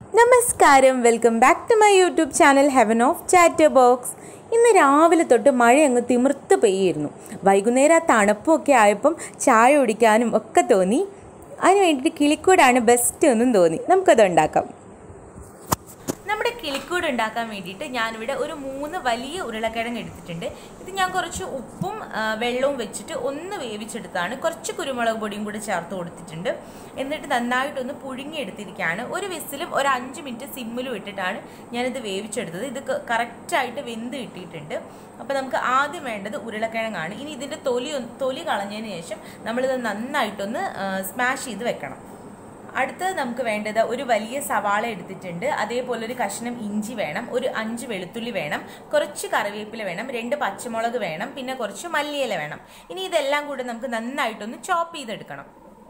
നമസ്കാരം welcome back to my YouTube channel heaven of chatterbox ഇന്ന് രാവിലെ തൊട്ട് മഴ അങ്ങ് തിമിർത്ത് പെയ്യായിരുന്നു വൈകുന്നേരം ആ തണുപ്പൊക്കെ ആയപ്പം ചായ കുടിക്കാനും ഒക്കെ തോന്നി അതിന് വേണ്ടിയിട്ട് കിളിക്കൂടാണ് ബെസ്റ്റ് എന്നും തോന്നി നമുക്കത് ഉണ്ടാക്കാം നമ്മുടെ കിളിക്കൂട് ഉണ്ടാക്കാൻ വേണ്ടിയിട്ട് ഞാനിവിടെ ഒരു മൂന്ന് വലിയ ഉരുളക്കിഴങ്ങ് എടുത്തിട്ടുണ്ട് ഇത് ഞാൻ കുറച്ച് ഉപ്പും ആ, വെള്ളവും വെച്ചിട്ട് ഒന്ന് വേവിച്ചെടുത്താണ് കുറച്ച് കുരുമുളക് പൊടിയും കൂടി ചേർത്ത് കൊടുത്തിട്ടുണ്ട് എന്നിട്ട് നന്നായിട്ടൊന്ന് പുഴുങ്ങിയെടുത്തിരിക്കുകയാണ് ഒരു വിസിലും ഒരു അഞ്ച് മിനിറ്റ് സിമ്മിലും ഇട്ടിട്ടാണ് ഞാനിത് വേവിച്ചെടുത്തത് ഇത് കറക്റ്റായിട്ട് വെന്ത് കിട്ടിയിട്ടുണ്ട് അപ്പോൾ നമുക്ക് ആദ്യം വേണ്ടത് ഉരുളക്കിഴങ്ങാണ് ഇനി ഇതിൻ്റെ തൊലി ഒന്ന് തൊലി കളഞ്ഞതിന് ശേഷം നമ്മളിത് നന്നായിട്ടൊന്ന് സ്മാഷ് ചെയ്ത് വെക്കണം അടുത്തത് നമുക്ക് വേണ്ടത് ഒരു വലിയ സവാള എടുത്തിട്ടുണ്ട് അതേപോലെ ഒരു കഷ്ണം ഇഞ്ചി വേണം ഒരു അഞ്ച് വെളുത്തുള്ളി വേണം കുറച്ച് കറിവേപ്പില വേണം രണ്ട് പച്ചമുളക് വേണം പിന്നെ കുറച്ച് മല്ലിയില വേണം ഇനി ഇതെല്ലാം കൂടെ നമുക്ക് നന്നായിട്ടൊന്ന് ചോപ്പ് ചെയ്തെടുക്കണം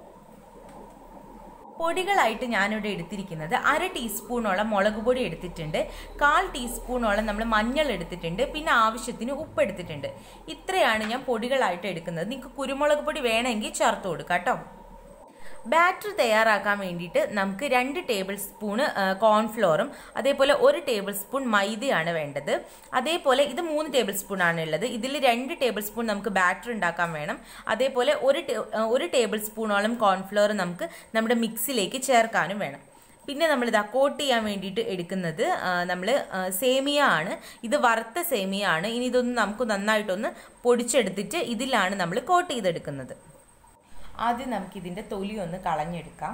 പൊടികളായിട്ട് ഞാനിവിടെ എടുത്തിരിക്കുന്നത് അര ടീസ്പൂണോളം മുളക് പൊടി എടുത്തിട്ടുണ്ട് കാൽ ടീസ്പൂണോളം നമ്മൾ മഞ്ഞൾ എടുത്തിട്ടുണ്ട് പിന്നെ ആവശ്യത്തിന് ഉപ്പ് എടുത്തിട്ടുണ്ട് ഇത്രയാണ് ഞാൻ പൊടികളായിട്ട് എടുക്കുന്നത് നിങ്ങൾക്ക് കുരുമുളക് പൊടി വേണമെങ്കിൽ ചേർത്ത് കൊടുക്കാം കേട്ടോ ബാറ്റർ തയ്യാറാക്കാൻ വേണ്ടിയിട്ട് നമുക്ക് രണ്ട് ടേബിൾ സ്പൂണ് കോൺഫ്ലോറും അതേപോലെ ഒരു ടേബിൾ സ്പൂൺ മൈദയാണ് വേണ്ടത് അതേപോലെ ഇത് മൂന്ന് ടേബിൾ സ്പൂൺ ആണ് ഉള്ളത് ഇതിൽ രണ്ട് ടേബിൾ സ്പൂൺ നമുക്ക് ബാറ്റർ ഉണ്ടാക്കാൻ വേണം അതേപോലെ ഒരു ടേ- ആ, ഒരു ടേബിൾ സ്പൂണോളം കോൺഫ്ലോർ നമുക്ക് നമ്മുടെ മിക്സിലേക്ക് ചേർക്കാനും വേണം പിന്നെ നമ്മൾ ഇതാ കോട്ട് ചെയ്യാൻ വേണ്ടിയിട്ട് എടുക്കുന്നത് നമ്മൾ സേമിയ ആണ് ഇത് വറുത്ത സേമിയ ആണ് ഇനി ഇതൊന്ന് നമുക്ക് നന്നായിട്ടൊന്ന് പൊടിച്ചെടുത്തിട്ട് ഇതിലാണ് നമ്മൾ കോട്ട് ചെയ്തെടുക്കുന്നത് ആദ്യം നമുക്ക് ഇതിൻ്റെ തൊലി ഒന്ന് കളഞ്ഞെടുക്കാം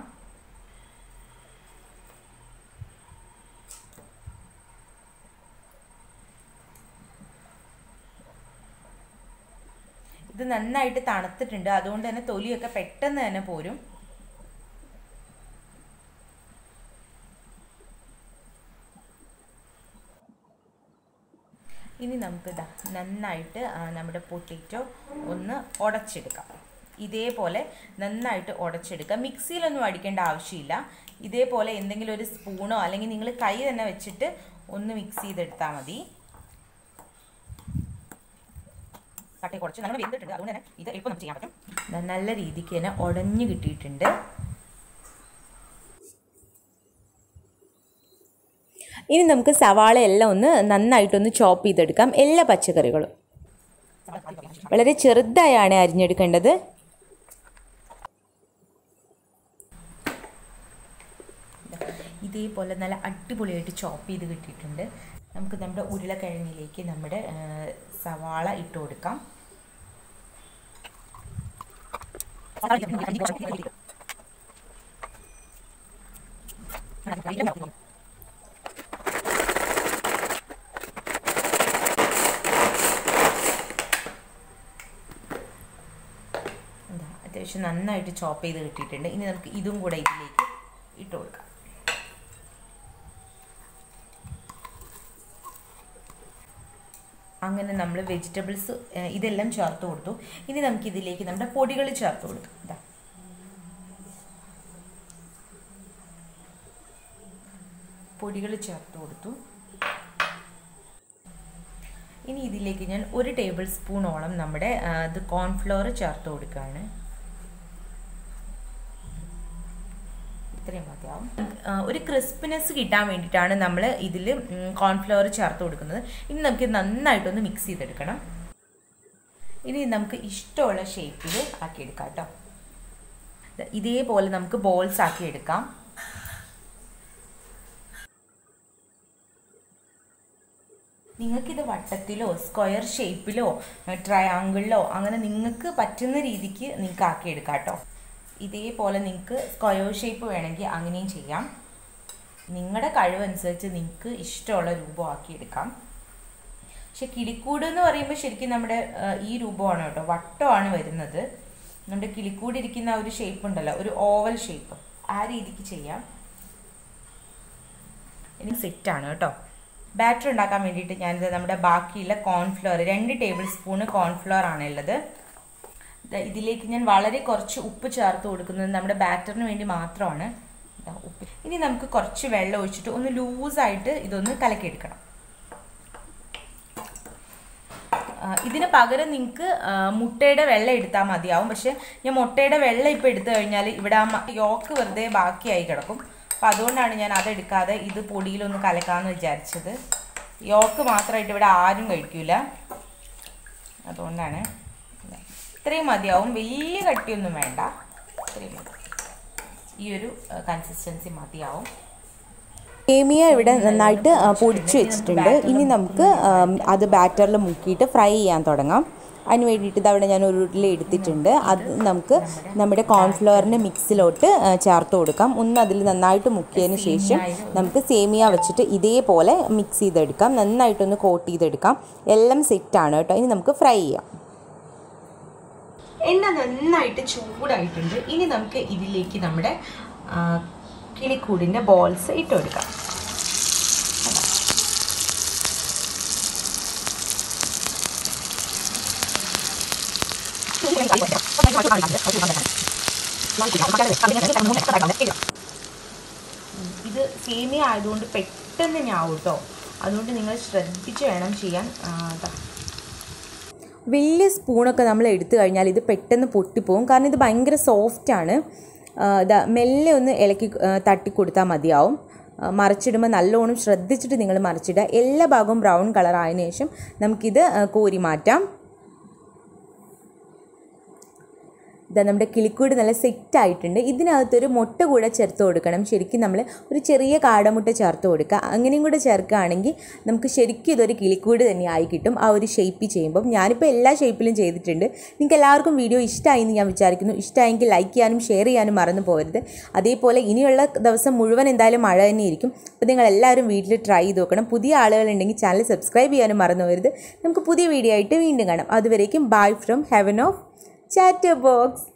ഇത് നന്നായിട്ട് തണുത്തിട്ടുണ്ട് അതുകൊണ്ട് തന്നെ തൊലിയൊക്കെ പെട്ടെന്ന് തന്നെ പോരും ഇനി നമുക്ക് ഇതാ നന്നായിട്ട് ആ, നമ്മുടെ പൊട്ടിറ്റോ ഒന്ന് ഉടച്ചെടുക്കാം ഇതേപോലെ നന്നായിട്ട് ഉടച്ചെടുക്കുക മിക്സിയിലൊന്നും അടിക്കേണ്ട ആവശ്യമില്ല ഇതേപോലെ എന്തെങ്കിലും ഒരു സ്പൂണോ അല്ലെങ്കിൽ നിങ്ങൾ കൈ തന്നെ വെച്ചിട്ട് ഒന്ന് മിക്സ് ചെയ്തെടുത്താൽ മതി കട്ടി കുറച്ച് നമ്മൾ വെന്തിട്ടുണ്ട് അതുകൊണ്ട് തന്നെ ഇത് എളുപ്പം നമുക്ക് ചെയ്യാൻ പറ്റും ദാ നല്ല രീതിക്ക് തന്നെ ഉടഞ്ഞു കിട്ടിയിട്ടുണ്ട് ഇനി നമുക്ക് സവാള എല്ലാം ഒന്ന് നന്നായിട്ടൊന്ന് ചോപ്പ് ചെയ്തെടുക്കാം എല്ലാ പച്ചക്കറികളും വളരെ ചെറുതായാണ് അരിഞ്ഞെടുക്കേണ്ടത് ഇതേപോലെ നല്ല അടിപൊളിയായിട്ട് ചോപ്പ് ചെയ്ത് കിട്ടിയിട്ടുണ്ട് നമുക്ക് നമ്മുടെ ഉരുളക്കിഴങ്ങിലേക്ക് നമ്മുടെ ആ, സവാള ഇട്ട് കൊടുക്കാം എന്താ അത്യാവശ്യം നന്നായിട്ട് ചോപ്പ് ചെയ്ത് കിട്ടിയിട്ടുണ്ട് ഇനി നമുക്ക് ഇതും കൂടെ ഇതിലേക്ക് ഇട്ട് കൊടുക്കാം അങ്ങനെ നമ്മൾ വെജിറ്റബിൾസ് ഇതെല്ലാം ചേർത്ത് കൊടുത്തു ഇനി നമുക്ക് ഇതിലേക്ക് നമ്മുടെ പൊടികൾ ചേർത്ത് കൊടുക്കാം ഇതാ പൊടികൾ ചേർത്ത് കൊടുത്തു ഇനി ഇതിലേക്ക് ഞാൻ ഒരു ടേബിൾ സ്പൂണോളം നമ്മുടെ ആ, ഇത് കോൺഫ്ലോർ ചേർത്ത് കൊടുക്കുകയാണ് ഇത്രയും മതിയാവും ആ, ഒരു ക്രിസ്പിനെസ് കിട്ടാൻ വേണ്ടിയിട്ടാണ് നമ്മൾ ഇതിൽ കോൺഫ്ലവർ ചേർത്ത് കൊടുക്കുന്നത് ഇനി നമുക്ക് ഇത് നന്നായിട്ടൊന്ന് മിക്സ് ചെയ്തെടുക്കണം ഇനി നമുക്ക് ഇഷ്ടമുള്ള ഷേപ്പിൽ ആക്കിയെടുക്കാം കേട്ടോ ദാ ഇതേപോലെ നമുക്ക് ബോൾസ് ആക്കി എടുക്കാം നിങ്ങൾക്കിത് വട്ടത്തിലോ സ്ക്വയർ ഷേപ്പിലോ ട്രയാങ്കിളിലോ അങ്ങനെ നിങ്ങൾക്ക് പറ്റുന്ന രീതിക്ക് നിങ്ങൾക്ക് ആക്കിയെടുക്കാം കേട്ടോ ഇതേപോലെ നിങ്ങൾക്ക് സ്ക്വയർ ഷേപ്പ് വേണമെങ്കിൽ അങ്ങനെയും ചെയ്യാം നിങ്ങളുടെ കഴിവനുസരിച്ച് നിങ്ങൾക്ക് ഇഷ്ടമുള്ള രൂപമാക്കിയെടുക്കാം പക്ഷെ കിളിക്കൂട് എന്ന് പറയുമ്പോൾ ശരിക്കും നമ്മുടെ ആ, ഈ രൂപമാണ് കേട്ടോ വട്ടമാണ് വരുന്നത് നമ്മുടെ കിളിക്കൂട് ഇരിക്കുന്ന ആ ഒരു ഷേപ്പ് ഉണ്ടല്ലോ ഒരു ഓവൽ ഷേപ്പ് ആ രീതിക്ക് ചെയ്യാം ഇനി സെറ്റാണ് കേട്ടോ ബാറ്റർ ഉണ്ടാക്കാൻ വേണ്ടിയിട്ട് ഞാനിത് നമ്മുടെ ബാക്കിയുള്ള കോൺഫ്ലോർ രണ്ട് ടേബിൾ സ്പൂണ് കോൺഫ്ലോർ ആണ് ഉള്ളത് ദാ ഇതിലേക്ക് ഞാൻ വളരെ കുറച്ച് ഉപ്പ് ചേർത്ത് കൊടുക്കുന്നത് നമ്മുടെ ബാറ്ററിന് വേണ്ടി മാത്രമാണ് ദാ ഉപ്പ് ഇനി നമുക്ക് കുറച്ച് വെള്ളം ഒഴിച്ചിട്ട് ഒന്ന് ലൂസായിട്ട് ഇതൊന്ന് കലക്കിയെടുക്കണം ആ, ഇതിന് പകരം നിങ്ങൾക്ക് മുട്ടയുടെ വെള്ളം എടുത്താൽ മതിയാവും പക്ഷെ ഞാൻ മുട്ടയുടെ വെള്ളം ഇപ്പോൾ എടുത്തു കഴിഞ്ഞാൽ ഇവിടെ ആ യോക്ക് വെറുതെ ബാക്കിയായി കിടക്കും അപ്പം അപ്പോൾ അതുകൊണ്ടാണ് ഞാൻ അതെടുക്കാതെ ഇത് പൊടിയിലൊന്ന് കലക്കാമെന്ന് വിചാരിച്ചത് യോക്ക് മാത്രമായിട്ട് ഇവിടെ ആരും കഴിക്കില്ല അതുകൊണ്ടാണ് ഇത്രയും മതിയാവും വലിയ കട്ടിയൊന്നും വേണ്ട ഇത്രയും മതി ഈ ഒരു കൺസിസ്റ്റൻസി മതിയാവും സേമിയ ഇവിടെ നന്നായിട്ട് ആ, പൊടിച്ച് വെച്ചിട്ടുണ്ട് ഇനി നമുക്ക് ആം, അത് ബാറ്ററിൽ മുക്കിയിട്ട് ഫ്രൈ ചെയ്യാൻ തുടങ്ങാം അതിന് വേണ്ടിയിട്ട് ഇതവിടെ ഞാൻ ഒരു ഉരുളി എടുത്തിട്ടുണ്ട് അത് നമുക്ക് നമ്മുടെ കോൺഫ്ലവറിൻ്റെ മിക്സിലോട്ട് ആ, ചേർത്ത് കൊടുക്കാം ഒന്ന് അതിൽ നന്നായിട്ട് മുക്കിയതിന് ശേഷം നമുക്ക് സേമിയ വെച്ചിട്ട് ഇതേപോലെ മിക്സ് ചെയ്തെടുക്കാം നന്നായിട്ടൊന്ന് കോട്ട് ചെയ്തെടുക്കാം എല്ലാം സെറ്റാണ് കേട്ടോ ഇനി നമുക്ക് ഫ്രൈ ചെയ്യാം എണ്ണ നന്നായിട്ട് ചൂടായിട്ടുണ്ട് ഇനി നമുക്ക് ഇതിലേക്ക് നമ്മുടെ ആ, കിളിക്കൂടിൻ്റെ ബോൾസ് ഇട്ട് കൊടുക്കാം ഇത് സേമിയ ആയതുകൊണ്ട് പെട്ടെന്ന് ഞാവും കേട്ടോ അതുകൊണ്ട് നിങ്ങൾ ശ്രദ്ധിച്ച് വേണം ചെയ്യാൻ ആ, ദാ. വലിയ സ്പൂണൊക്കെ നമ്മൾ എടുത്തു കഴിഞ്ഞാൽ ഇത് പെട്ടെന്ന് പൊട്ടിപ്പോവും കാരണം ഇത് ഭയങ്കര സോഫ്റ്റാണ് ഇതാ മെല്ലെ ഒന്ന് ഇളക്കി ആ, തട്ടി കൊടുത്താൽ മതിയാവും ആ, മറിച്ചിടുമ്പോൾ നല്ലോണം ശ്രദ്ധിച്ചിട്ട് നിങ്ങൾ മറിച്ചിടുക എല്ലാ ഭാഗവും ബ്രൗൺ കളർ ആയതിനു ശേഷം നമുക്കിത് ആ, കോരി മാറ്റാം ഇതാ നമ്മുടെ കിളിക്കൂട് നല്ല സെറ്റ് ആയിട്ടുണ്ട് ഇതിനകത്തൊരു മുട്ട കൂടെ ചേർത്ത് കൊടുക്കണം ശരിക്കും നമ്മൾ ഒരു ചെറിയ കാടമുട്ട ചേർത്ത് കൊടുക്കുക അങ്ങനെയും കൂടെ ചേർക്കുകയാണെങ്കിൽ നമുക്ക് ശരിക്കും ഇതൊരു കിളിക്കൂട് തന്നെ ആയി കിട്ടും ആ ഒരു ഷേപ്പിൽ ചെയ്യുമ്പം ഞാനിപ്പോൾ എല്ലാ ഷേപ്പിലും ചെയ്തിട്ടുണ്ട് നിങ്ങൾക്ക് എല്ലാവർക്കും വീഡിയോ ഇഷ്ടമായി എന്ന് ഞാൻ വിചാരിക്കുന്നു ഇഷ്ടമായെങ്കിൽ ലൈക്ക് ചെയ്യാനും ഷെയർ ചെയ്യാനും മറന്നു പോകരുത് അതേപോലെ ഇനിയുള്ള ദിവസം മുഴുവൻ എന്തായാലും മഴ തന്നെ ഇരിക്കും അപ്പോൾ നിങ്ങൾ എല്ലാവരും വീട്ടിൽ ട്രൈ ചെയ്ത് നോക്കണം പുതിയ ആളുകളുണ്ടെങ്കിൽ ചാനൽ സബ്സ്ക്രൈബ് ചെയ്യാനും മറന്നു പോകരുത് നമുക്ക് പുതിയ വീഡിയോ ആയിട്ട് വീണ്ടും കാണാം അതുവരേക്കും bye from heaven of chatterbox